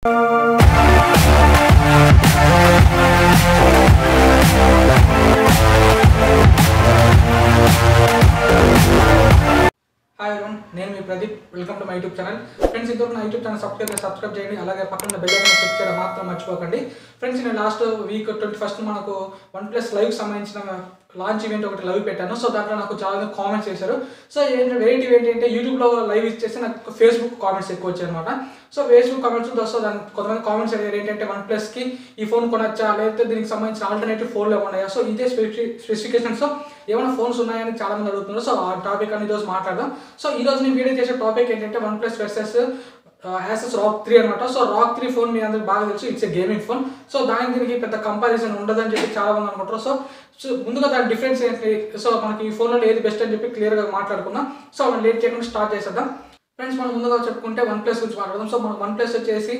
hi everyone నేను మీ Pradeep welcome to my YouTube channel friends ఇంతవరకు నా యూట్యూబ్ ఛానల్ సబ్స్క్రైబ్ చేసి సబ్స్క్రైబ్ చేయండి అలాగే పక్కన బెల్ ఐకాన్ క్లిక్ చేయడం మాత్రం మర్చిపోకండి ఫ్రెండ్స్ నేను లాస్ట్ వీక్ ట్వంటీ ఫస్ట్ మనకు వన్ ప్లస్ లైవ్ సంబంధించిన లాంచ్ ఈవెంట్ ఒకటి లైవ్ పెట్టాను సో దాంట్లో నాకు చాలా మంది కామెంట్స్ చేశారు సో ఏంటంటే వెరైటీ ఏంటంటే యూట్యూబ్లో లైవ్ ఇచ్చేసి నాకు ఫేస్బుక్ కామెంట్స్ ఎక్కువ వచ్చాయి అనమాట సో ఫేస్బుక్ కామెంట్స్ వస్తే దాని కొంతమంది కామెంట్స్ అడిగారు ఏంటంటే వన్ ప్లస్కి ఈ ఫోన్ కొనొచ్చా లేకపోతే దీనికి సంబంధించిన ఆల్టర్నేటివ్ ఫోన్లు ఏమన్నాయా సో ఇదే స్పెసిఫి స్పెసిఫికేషన్స్ ఏమైనా ఫోన్స్ ఉన్నాయని చాలా మంది అడుగుతున్నారు సో ఆ టాపిక్ అని ఈరోజు మాట్లాడదాం సో ఈ రోజు నేను వీడియో చేసే టాపిక్ ఏంటంటే OnePlus versus Asus ROG three అనమాట సో రాక్ త్రీ ఫోన్ మీ అందరికి బాగా తెలుసు it's a gaming phone so దానికి దీనికి పెద్ద కంపారిజన్ ఉండదని చెప్పి చాలా మంది అనుకుంటారు సో సో ముందుగా దాని డిఫరెన్స్ ఏంటి సో మనకి ఈ ఫోన్లో ఏది బెస్ట్ అని చెప్పి క్లియర్గా మాట్లాడుకుందాం సో మనం లేట్ చేయకుండా స్టార్ట్ చేసేద్దాం ఫ్రెండ్స్ మనం ముందుగా చెప్పుకుంటే వన్ ప్లస్ గురించి మాట్లాడదాం సో మనకు వన్ ప్లస్ వచ్చేసి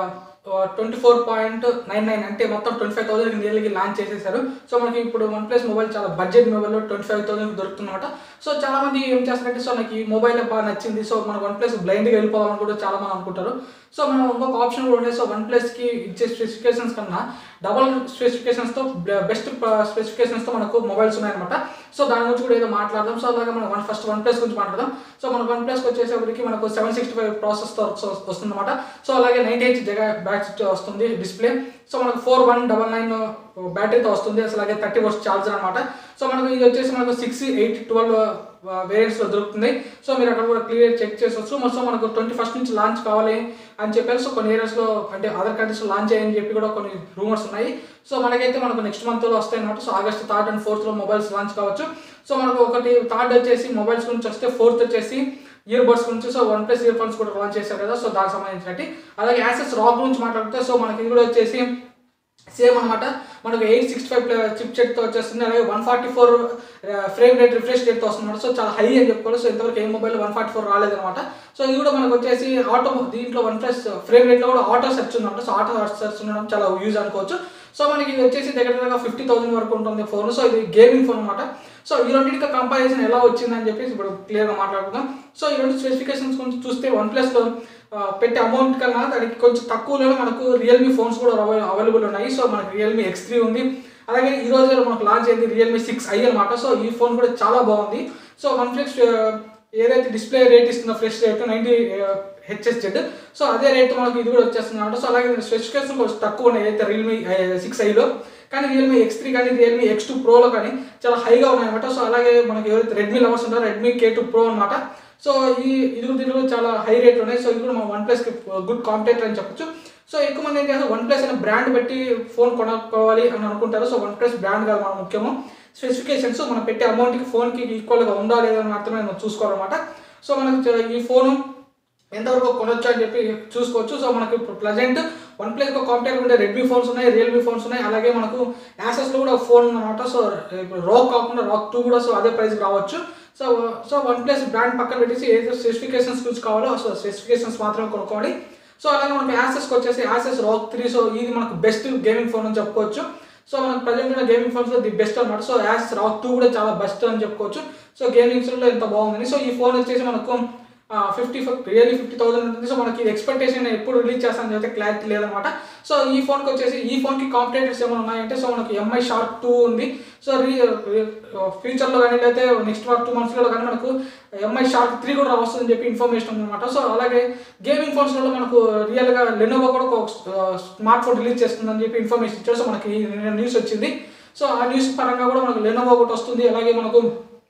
twenty four point nine nine అంటే మొత్తం twenty five thousand nearly launch చేసేసారు సో మనకి ఇప్పుడు వన్ ప్లస్ మొబైల్ చాలా బడ్జెట్ మొబైల్లో ట్వంటీ ఫైవ్ థౌసండ్ దొరుకుతుందన్నమాట సో చాలా మంది ఏం చేస్తారంటే సో నాకు ఈ మొబైల్ బాగా నచ్చింది సో మన వన్ ప్లస్ బ్లైండ్గా వెళ్ళిపోవాలని కూడా చాలా మంది అనుకుంటారు సో మనం ఇంకొక ఆప్షన్ కూడా ఉండే సో వన్ ప్లస్కి ఇచ్చే స్పెసిఫికేషన్స్ కన్నా డబల్ స్పెసిఫికేషన్స్తో బెస్ట్ స్పెసిఫికేషన్స్తో మనకు మొబైల్స్ ఉన్నాయన్నమాట సో దాని గురించి కూడా ఏదో మాట్లాడదాం సో అలాగే మనం వన్ ఫస్ట్ వన్ ప్లస్ గురించి మాట్లాడదాం సో మన వన్ ప్లస్కి వచ్చేసరికి మనకు సెవెన్ సిక్స్టీ ఫైవ్ ప్రాసెస్తో వస్తుందన్నమాట సో అలాగే నైన్టీ ఎయిట్ జగ బ్యాక్ వస్తుంది డిస్ప్లే సో మనకు ఫోర్ వన్ డబల్ నైన్ బ్యాటరీతో వస్తుంది అసలు అలాగే థర్టీ వర్స్ ఛార్జర్ అనమాట సో మనకు ఇది వచ్చేసి మనకు సిక్స్ ఎయిట్ ట్వెల్వ్ వేరియంట్స్లో దొరుకుతుంది సో మీరు అక్కడ కూడా క్లియర్ చెక్ చేసుకోవచ్చు సో మనకు ట్వంటీ ఫస్ట్ నుంచి లాంచ్ కావాలి అని చెప్పారు సో కొన్ని ఏరియాస్లో అంటే అదర్ కంట్రీస్లో లాంచ్ అయ్యని చెప్పి కూడా కొన్ని రూమర్స్ ఉన్నాయి సో మనకైతే మనకు నెక్స్ట్ మంత్లో వస్తాయి అనమాట సో ఆగస్ట్ థర్డ్ అండ్ ఫోర్త్లో మొబైల్స్ లాంచ్ కావచ్చు సో మనకు ఒకటి థర్డ్ వచ్చేసి మొబైల్స్ గురించి వస్తే ఫోర్త్ వచ్చేసి ఇయర్ బడ్స్ గురించి so OnePlus earphones కూడా లాంచ్ చేశారు కదా సో దానికి సంబంధించినట్టు అలాగే యాసెస్ రాక్ గురించి మాట్లాడితే సో మనకి ఇది కూడా వచ్చేసి సేమ్ అనమాట మనకు ఎయిట్ సిక్స్టీ ఫైవ్ చిప్ సెట్తో వచ్చేస్తుంది అలాగే one forty four frame rate refresh రేట్తో వస్తుంది సో చాలా హై అని చెప్పుకోవాలి సో ఇంతవరకు ఏ మొబైల్ వన్ ఫార్టీ ఫోర్ రాలేదన్నమాట సో ఇది కూడా మనకు వచ్చేసి ఆటో దీంట్లో వన్ ప్లస్ ఫ్రేమ్ రేట్లో కూడా ఆటో సెర్చ్ ఉందన్నమాట సో ఆటో సెర్చ్ ఉండడం చాలా యూజ్ అనుకోవచ్చు సో మనకి ఇది వచ్చేసి దగ్గర దగ్గర ఫిఫ్టీ థౌసండ్ వరకు ఉంటుంది ఫోన్ సో ఇది గేమింగ్ ఫోన్ అనమాట సో ఈ రెండింటికి కంపారిజన్ ఎలా వచ్చిందని చెప్పేసి ఇప్పుడు క్లియర్గా మాట్లాడుకుందాం సో ఈ రెండు స్పెసిఫికేషన్స్ గురించి చూస్తే వన్ ప్లస్లో పెట్టే అమౌంట్ కన్నా దానికి కొంచెం తక్కువలో మనకు రియల్మీ ఫోన్స్ కూడా అవైలబుల్ ఉన్నాయి సో మనకి రియల్మీ ఎక్స్ త్రీ ఉంది అలాగే ఈ రోజు మనకు లాంచ్ అయింది రియల్మీ సిక్స్ ఐ అనమాట సో ఈ ఫోన్ కూడా చాలా బాగుంది సో వన్ ప్లస్ ఏదైతే డిస్ప్లే రేట్ ఇస్తుందో fresh rate ninety HSZ so అదే రేట్ మనకు ఇది కూడా వచ్చేస్తుంది అనమాట సో అలాగే స్పెసిఫికేషన్ కొంచెం తక్కువ ఉన్నాయి అయితే రియల్మీ సిక్స్ ఐలో కానీ రియల్మీ ఎక్స్ త్రీ కానీ రియల్మీ ఎక్స్ టూ ప్రోలో కానీ చాలా హైగా ఉన్నాయన్నమాట సో అలాగే మనకి ఎవరైతే రెడ్మీ లవర్స్ ఉంటారో రెడ్మీ కే టూ ప్రో అనమాట సో ఈ ఇది కూడా దీనిలో చాలా హై రేట్ ఉన్నాయి సో ఇది కూడా మన వన్ ప్లస్కి గుడ్ కాంపిటేటర్ అని చెప్పొచ్చు సో ఎక్కువ మంది ఏం చేస్తారు వన్ ప్లస్ అనే బ్రాండ్ పెట్టి ఫోన్ కొనుక్కోవాలి అని అనుకుంటారు సో వన్ ప్లస్ బ్రాండ్ కాదు మన ముఖ్యము స్పెసిఫికేషన్స్ మనం పెట్టే అమౌంట్కి ఫోన్కి ఈక్వల్గా ఉందా లేదా అని మాత్రమే మనం చూసుకోవాలన్నమాట సో మనకి ఈ ఫోను ఎంతవరకు కొనొచ్చు అని చెప్పి చూసుకోవచ్చు సో మనకి ఇప్పుడు ప్రజెంట్ వన్ ప్లస్కి కాంపిటేటర్ ఉండే రెడ్మీ ఫోన్స్ ఉన్నాయి రియల్మీ ఫోన్స్ ఉన్నాయి అలాగే మనకు యాసెస్లో కూడా ఫోన్ అనమాట సో ఇప్పుడు రాక్ కాకుండా రాక్ టూ కూడా సో అదే ప్రైస్కి రావచ్చు so so OnePlus brand పక్కన పెట్టేసి ఏదో స్పెసిఫికేషన్స్ గురించి కావాలో సో స్పెసిఫికేషన్స్ మాత్రమే కొనుక్కోవాలి సో అలాగే మనకి యాసెస్కి వచ్చేసి యాసెస్ రాక్ త్రీ సో ఇది మనకు బెస్ట్ గేమింగ్ ఫోన్ అని చెప్పుకోవచ్చు సో మనకు ప్రజెంట్ ఉన్న గేమింగ్ ఫోన్స్లో ది బెస్ట్ అనమాట సో యాస్ రాక్ టూ కూడా చాలా బెస్ట్ అని చెప్పుకోవచ్చు సో గేమింగ్స్లో ఎంత బాగుందని సో ఈ ఫోన్ వచ్చేసి మనకు ఫిఫ్టీ రియల్లీ ఫిఫ్టీ థౌసండ్ ఉంటుంది సో మనకి ఇది ఎక్స్పెక్టేషన్ ఎప్పుడు రిలీజ్ చేస్తానని అయితే క్లారిటీ లేదనమాట సో ఈ ఫోన్కి వచ్చేసి ఈ ఫోన్కి కాంపిటేటర్స్ ఏమైనా ఉన్నాయంటే సో మనకి ఎంఐ షార్ప్ టూ ఉంది సో రీ ఫ్యూచర్లో కానీ లేకపోతే నెక్స్ట్ వన్ టూ మంత్స్లో కానీ మనకు ఎంఐ షార్ప్ త్రీ కూడా వస్తుందని చెప్పి ఇన్ఫర్మేషన్ ఉందన్నమాట సో అలాగే గేమింగ్ ఫోన్స్లో మనకు రియల్గా లెనోవో కూడా ఒక స్మార్ట్ ఫోన్ రిలీజ్ చేస్తుందని చెప్పి ఇన్ఫర్మేషన్ ఇచ్చారు సో మనకి న్యూస్ వచ్చింది సో ఆ న్యూస్ పరంగా కూడా మనకు లెనోవో ఒకటి వస్తుంది అలాగే మనకు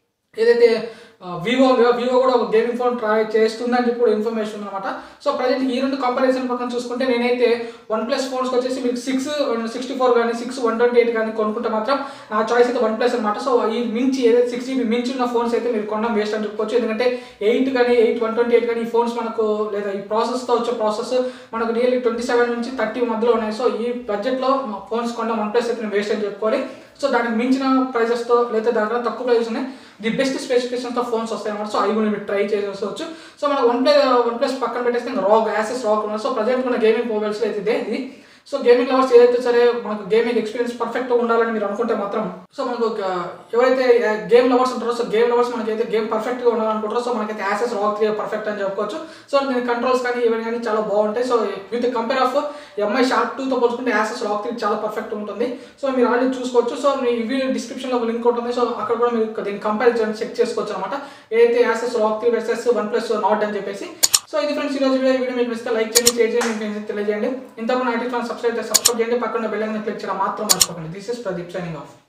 ఏదైతే వివో వివో కూడా ఒక గేమింగ్ ఫోన్ ట్రై చేస్తుందని చెప్పి కూడా ఇన్ఫర్మేషన్ ఉందన్నమాట సో ప్రజెంట్ ఈ రెండు కంపారిజన్ పక్కన చూసుకుంటే నేనైతే వన్ ప్లస్ ఫోన్స్కి వచ్చేసి మీకు సిక్స్ సిక్స్టీ ఫోర్ కానీ సిక్స్ వన్ ట్వంటీ ఎయిట్ కానీ కొనుక్కుంటే మాత్రం నా చాయిస్ అయితే వన్ ప్లస్ అనమాట సో ఈ మించి ఏదైతే సిక్స్ జీబీ మించి ఉన్న ఫోన్స్ అయితే మీరు కొనడం వేస్ట్ అని చెప్పుకోవచ్చు ఎందుకంటే ఎయిట్ కానీ ఎయిట్ వన్ ట్వంటీ ఎయిట్ కానీ ఈ ఫోన్స్ మనకు లేదా ఈ ప్రాసెస్తో వచ్చే ప్రాసెస్ మనకు రియల్లీ ట్వంటీ సెవెన్ నుంచి థర్టీ మధ్యలో ఉన్నాయి సో ఈ బడ్జెట్లో ఫోన్స్ కొనడం వన్ ప్లస్ అయితే నేను వేస్ట్ అని చెప్పుకోవాలి సో దానికి మించిన ప్రైజెస్తో లేదా దానికన్నా తక్కువ ప్రైజెస్ ఉన్నాయి ది బెస్ట్ స్పెసిఫికేషన్స్తో ఫోన్స్ వస్తాయి అనమాట సో అవి కూడా మీరు ట్రై చేసేసుకోవచ్చు సో మనకు వన్ ప్లస్ వన్ ప్లస్ పక్కన పెట్టేస్తే రాక్ యాసెస్ రాక్ ఉన్నాయి సో ప్రజెంట్ ఉన్న గేమింగ్ మొబైల్స్లో అయితే ఇదే ఇది సో గేమింగ్ లవర్స్ ఏదైతే సరే మనకు గేమింగ్ ఎక్స్పీరియన్స్ పర్ఫెక్ట్ ఉండాలని మీరు అనుకుంటే మాత్రం సో మనకు ఒక ఎవరైతే గేమ్ లవర్స్ ఉంటారో సో గేమ్ లవర్స్ మనకైతే గేమ్ పర్ఫెక్ట్ గా ఉండాలనుకుంటారో సో మనకైతే యాసెస్ రాక్ త్రీ పర్ఫెక్ట్ అని చెప్పుకోవచ్చు సో దీని కంట్రోల్స్ కానీ ఇవన్నీ కానీ చాలా బాగుంటాయి so with compare of MI shark టూతో పోల్చుకుంటే యాసెస్ రాక్ త్రీ చాలా పర్ఫెక్ట్ ఉంటుంది సో మీరు ఆల్రెడీ చూసుకోవచ్చు సో మీ ఇవి డిస్క్రిప్షన్ లో లింక్ ఉంటుంది సో అక్కడ కూడా మీరు దీన్ని కంపారిజన్ చెక్ చేసుకోవచ్చు అనమాట ఏదైతే Asus ROG three versus OnePlus Nord అని చెప్పేసి సో ఇది ఫ్రెండ్స్ ఈ రోజు వీడియో ఈ వీడియో మీకు నచ్చితే లైక్ చేయండి షేర్ చేయండి మీ ఫ్రెండ్స్ తెలియజేయండి ఇంతకు నా ఐటీ ఛానల్ సబ్స్క్రైబ్ చేసి సబ్స్క్రైబ్ చేయండి పక్కన బెల్ ఐకాన్ క్లిక్ చేయడం మాత్రం మర్చిపోకండి this is Pradeep signing of